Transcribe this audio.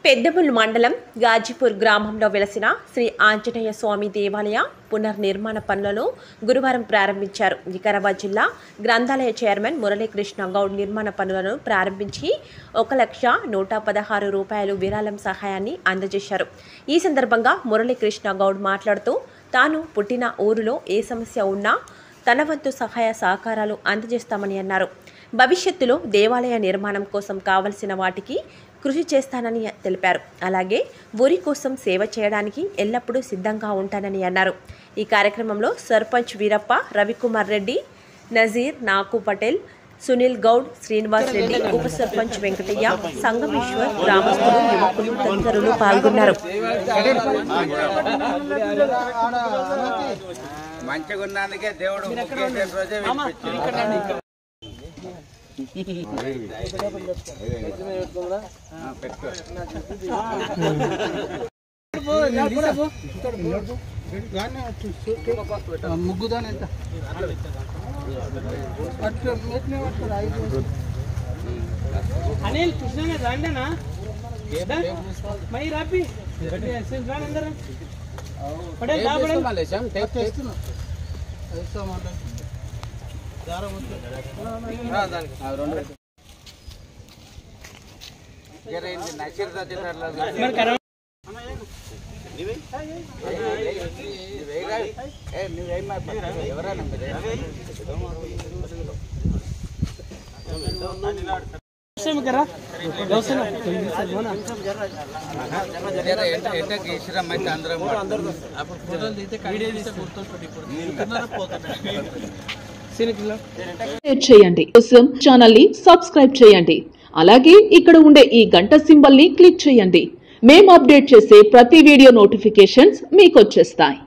పెద్దముల్ మండలం గాజీపూర్ గ్రామంలో వెలసిన శ్రీ ఆంజనేయ స్వామి దేవాలయ పునర్నిర్మాణ పనులను గురువారం ప్రారంభించారు వికారాబాద్ జిల్లా గ్రంథాలయ చైర్మన్ మురళీకృష్ణ గౌడ్ నిర్మాణ పనులను ప్రారంభించి ఒక లక్ష నూట పదహారు రూపాయలు విరాళం సహాయాన్ని అందజేశారు ఈ సందర్భంగా మురళీకృష్ణ గౌడ్ మాట్లాడుతూ తాను పుట్టిన ఊరిలో ఏ సమస్య ఉన్నా తన వంతు సహాయ సహకారాలు అందజేస్తామని అన్నారు భవిష్యత్తులో దేవాలయ నిర్మాణం కోసం కావలసిన వాటికి కృషి చేస్తానని తెలిపారు అలాగే ఊరి కోసం సేవ చేయడానికి ఎల్లప్పుడూ సిద్ధంగా ఉంటానని అన్నారు ఈ కార్యక్రమంలో సర్పంచ్ వీరప్ప రవికుమార్ రెడ్డి నజీర్ నాకు పటేల్ సునీల్ గౌడ్ శ్రీనివాస్ రెడ్డి ఉప సర్పంచ్ వెంకటయ్య సంగమేశ్వర్ గ్రామస్తులు యువకులు తదితరులు పాల్గొన్నారు మంచిగా ఉన్నందుకే దేవుడు ముఖ్యమైన రోజే విడిపించిండు. ఆ, పెట్టుకో. ముగ్గుదాని ఎంత అట్లా మెట్లే పట్టుకోరా, ఐదు అనిల్ కృష్ణ రాండేనా మై రాపి రాండి అందరూ పడేల్ దా పడేల్ తెస్తున్నా తెస్తామంట జర ఏంటి నసిర్ తచ్చినట్లు మరి కరోనా నువ్వేగా ఏ నువ్వేమా ఎవరైనా కరా దోసన జర ఎంట ఎంటకి ఇష్టం అయితే అందరం సినికిలో షేర్ చేయండి కోసం ఛానల్ ని సబ్స్క్రైబ్ చేయండి అలాగే ఇక్కడ ఉండే ఈ గంట సింబల్ ని క్లిక్ చేయండి మేము అప్డేట్ చేసే ప్రతి వీడియో నోటిఫికేషన్స్ మీకు వచ్చేస్తాయి